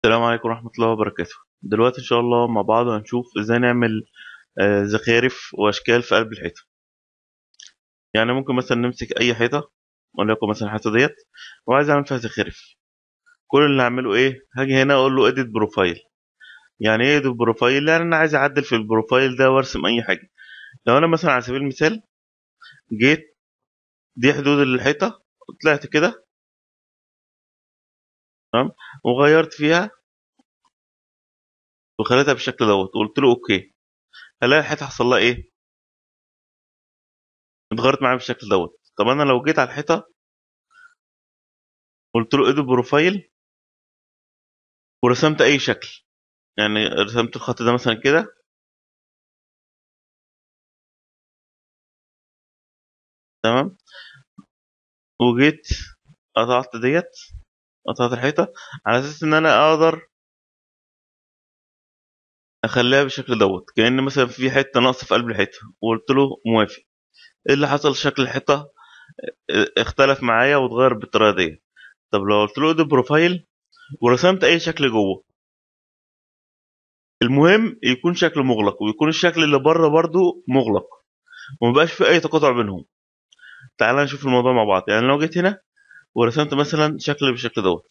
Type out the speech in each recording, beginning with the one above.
السلام عليكم ورحمة الله وبركاته دلوقتي إن شاء الله مع بعض هنشوف إزاي نعمل آه، زخارف وأشكال في قلب الحيطة يعني ممكن مثلا نمسك أي حيطة وليكن مثلا الحيطة ديت وعايز أعمل فيها زخارف كل اللي هعمله إيه هاجي هنا أقول له إديت بروفايل يعني إيه إديت بروفايل يعني أنا عايز أعدل في البروفايل ده وأرسم أي حاجة لو أنا مثلا على سبيل المثال جيت دي حدود الحيطة طلعت كده تمام وغيرت فيها وخليتها بالشكل دوت وقلت له اوكي هلاقي الحيطه حصل لها ايه اتغيرت معايا بالشكل دوت طب انا لو جيت على الحيطه قلت له ادي بروفايل ورسمت اي شكل يعني رسمت الخط ده مثلا كده تمام وجيت قطعت ديت قطعت الحيطه على اساس ان انا اقدر اخليها بالشكل دوت كأن مثلا في حته ناقصه في قلب الحيطه وقلت له موافق ايه اللي حصل شكل الحيطه اه، اختلف معايا واتغير بالطريقه دي طب لو قلت له ده بروفايل ورسمت اي شكل جوه المهم يكون شكل مغلق ويكون الشكل اللي بره برضو مغلق ومبقاش في اي تقاطع بينهم تعال نشوف الموضوع مع بعض يعني لو جيت هنا ورسمت مثلا شكل بالشكل دوت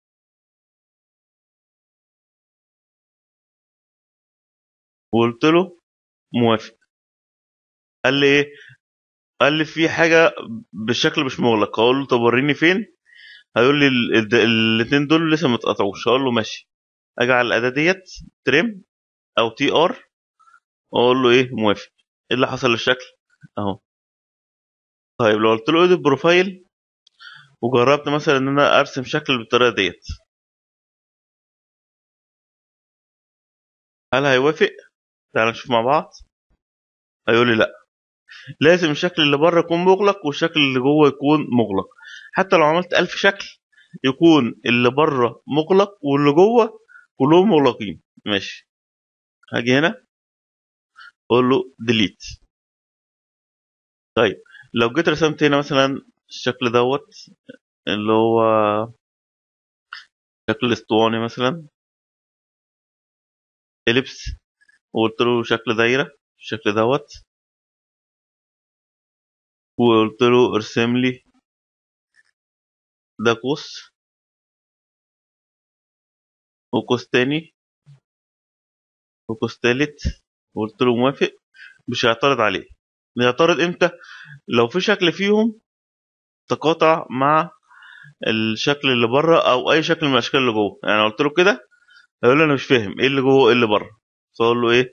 وقلت له موافق قال لي ايه قال لي في حاجه بالشكل مش مغلق اقول له طب وريني فين هيقول لي ال- ال- الاتنين دول لسه ما اتقطعوش اقول له ماشي اجي على الاداه ديت تريم او تي ار واقول له ايه موافق ايه اللي حصل للشكل اهو طيب لو قلت له اديت بروفايل وجربت مثلا ان انا ارسم شكل بالطريقه ديت هل هيوافق تعال نشوف مع بعض هيقول لي لا لازم الشكل اللي بره يكون مغلق والشكل اللي جوه يكون مغلق حتى لو عملت ألف شكل يكون اللي بره مغلق واللي جوه كلهم مغلقين ماشي هاجي هنا اقول له ديليت طيب لو جيت رسمت هنا مثلا الشكل دوت اللي هو شكل اسطواني مثلا اليبس وقلت له شكل دايره الشكل دوت وقلت له ارسم لي ده قوس وقوس تاني وقوس تالت وقلت له موافق مش هيعترض عليه يعترض امتى لو في شكل فيهم تقاطع مع الشكل اللي بره او اي شكل من الاشكال اللي جوه يعني قلت له كده هيقول لي انا مش فاهم ايه اللي جوه وايه اللي بره فاقول له ايه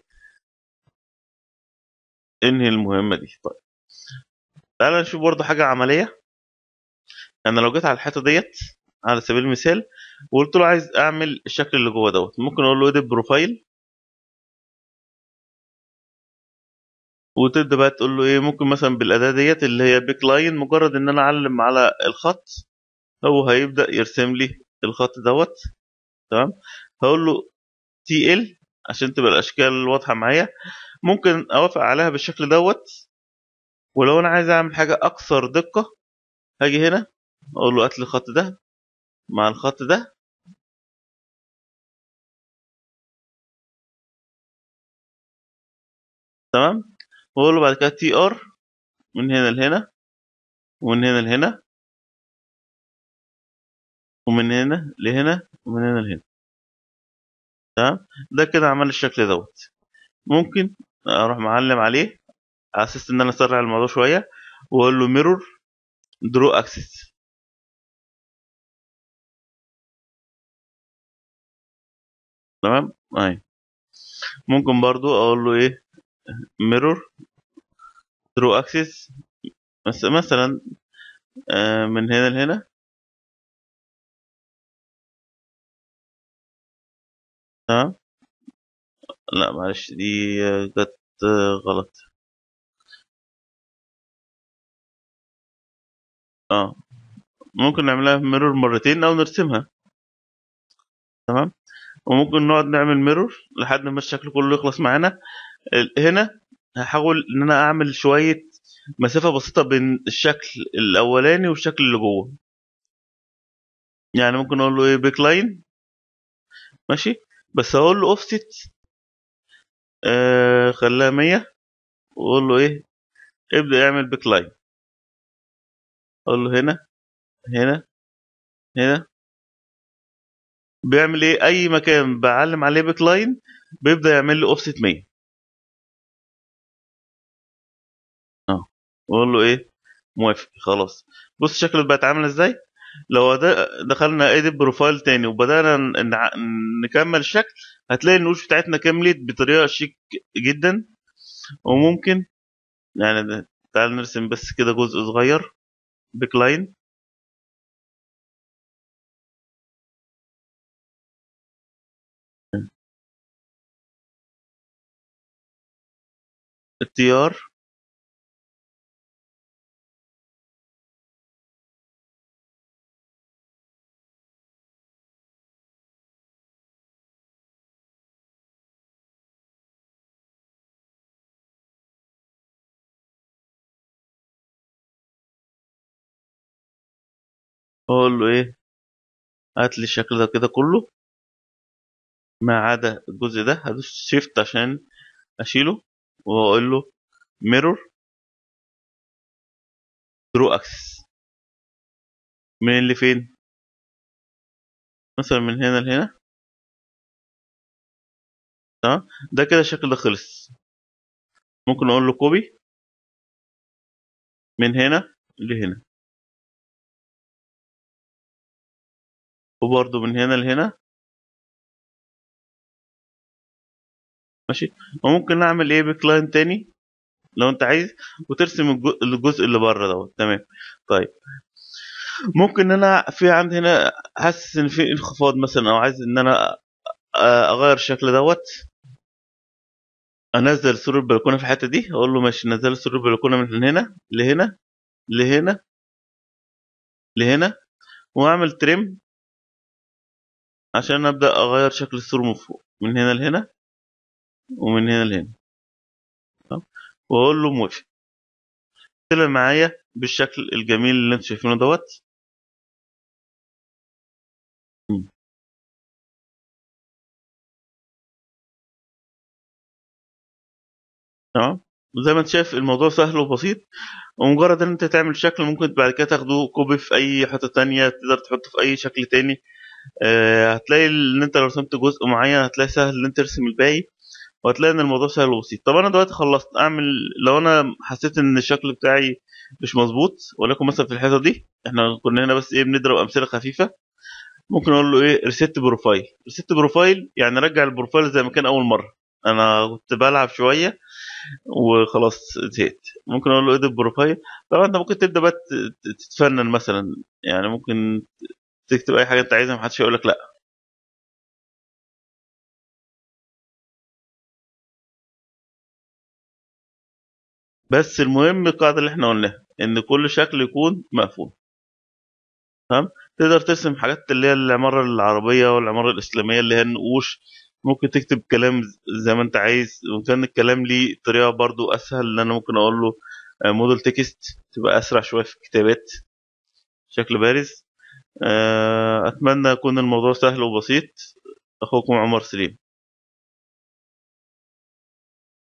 انهي المهمه دي طيب تعالى نشوف برضه حاجه عمليه انا لو جيت على الحيطه ديت على سبيل المثال وقلت له عايز اعمل الشكل اللي جوه دوت ممكن اقول له اديت بروفايل وتبدا بقى تقول له ايه ممكن مثلا بالاداه ديت اللي هي بيك لاين مجرد ان انا اعلم على الخط هو هيبدا يرسم لي الخط دوت تمام هقول له تي ال عشان تبقى الاشكال واضحه معايا ممكن اوافق عليها بالشكل دوت ولو انا عايز اعمل حاجه اكثر دقه هاجي هنا اقول له هات لي الخط ده مع الخط ده تمام واقول له بعد كده تي ار من هنا لهنا ومن هنا لهنا ومن هنا لهنا ومن هنا لهنا تمام ده كده عمل الشكل دوت ممكن اروح معلم عليه على اساس ان انا اسرع الموضوع شويه واقول له ميرور درو اكسس تمام اهي ممكن برضو اقول له ايه ميرور درو اكسس مثلا آه، من هنا لهنا تمام لا معلش دي آه، جت آه، غلط اه ممكن نعملها ميرور مرتين او نرسمها تمام وممكن نقعد نعمل ميرور لحد ما الشكل كله يخلص معانا ال- هنا هحاول ان انا اعمل شويه مسافه بسيطه بين الشكل الاولاني والشكل اللي جوه يعني ممكن اقول له ايه بيك لاين ماشي بس هقول له اوفست آه خليها 100 واقول له ايه ابدا اعمل بيك لاين اقول له هنا هنا هنا بيعمل ايه اي مكان بعلم عليه بيك لاين بيبدا يعمل لي اوفست 100 اه واقول له ايه موافق خلاص بص شكله بقت عامل ازاي لو ده دخلنا ايديت بروفايل تاني وبدانا نع- نكمل الشكل هتلاقي النقوش بتاعتنا كملت بطريقه شيك جدا وممكن يعني ده- تعال نرسم بس كده جزء صغير بيك لاين التيار اقول له ايه هات لي الشكل ده كده كله ما عدا الجزء ده هدوس شيفت عشان اشيله واقول له ميرور درو اكسس من اللي فين مثلا من هنا لهنا تمام ده كده الشكل ده خلص ممكن اقول له كوبي من هنا لهنا وبرده من هنا لهنا ماشي وممكن نعمل ايه بكلاين تاني لو انت عايز وترسم الجو- الجزء اللي بره دوت تمام طيب ممكن ان انا في عندي هنا حاسس ان في انخفاض مثلا او عايز ان انا آه، اغير الشكل دوت انزل سور البلكونه في الحته دي اقول له ماشي نزل سور البلكونه من هنا لهنا لهنا لهنا واعمل تريم عشان ابدا اغير شكل السور من فوق من هنا لهنا ومن هنا لهنا تمام؟ واقول له موافق طلع معايا بالشكل الجميل اللي انتوا شايفينه دوت مم. تمام زي ما انت شايف الموضوع سهل وبسيط ومجرد ان انت تعمل شكل ممكن بعد كده تاخده كوبي في اي حته تانية تقدر تحطه في اي شكل تاني آه، هتلاقي ان انت لو رسمت جزء معين هتلاقي سهل ان انت ترسم الباقي وهتلاقي ان الموضوع سهل وبسيط طب انا دلوقتي خلصت اعمل لو انا حسيت ان الشكل بتاعي مش مظبوط ولكن مثلا في الحته دي احنا كنا هنا بس ايه بنضرب امثله خفيفه ممكن اقول له ايه ريست بروفايل ريست بروفايل يعني رجع البروفايل زي ما كان اول مره انا كنت بلعب شويه وخلاص زهقت ممكن اقول له ايديت بروفايل طبعا انت ممكن تبدا بقى ت- ت- تتفنن مثلا يعني ممكن تكتب اي حاجه انت عايزها محدش هيقول لك لا بس المهم القاعده اللي احنا قلناها ان كل شكل يكون مقفول تمام تقدر ترسم حاجات اللي هي العماره العربيه والعماره الاسلاميه اللي هي النقوش ممكن تكتب كلام ز- زي ما انت عايز وكان الكلام ليه طريقه برضو اسهل ان انا ممكن اقول له موديل تكست تبقى اسرع شويه في الكتابات بشكل بارز آه، اتمنى يكون الموضوع سهل وبسيط اخوكم عمر سليم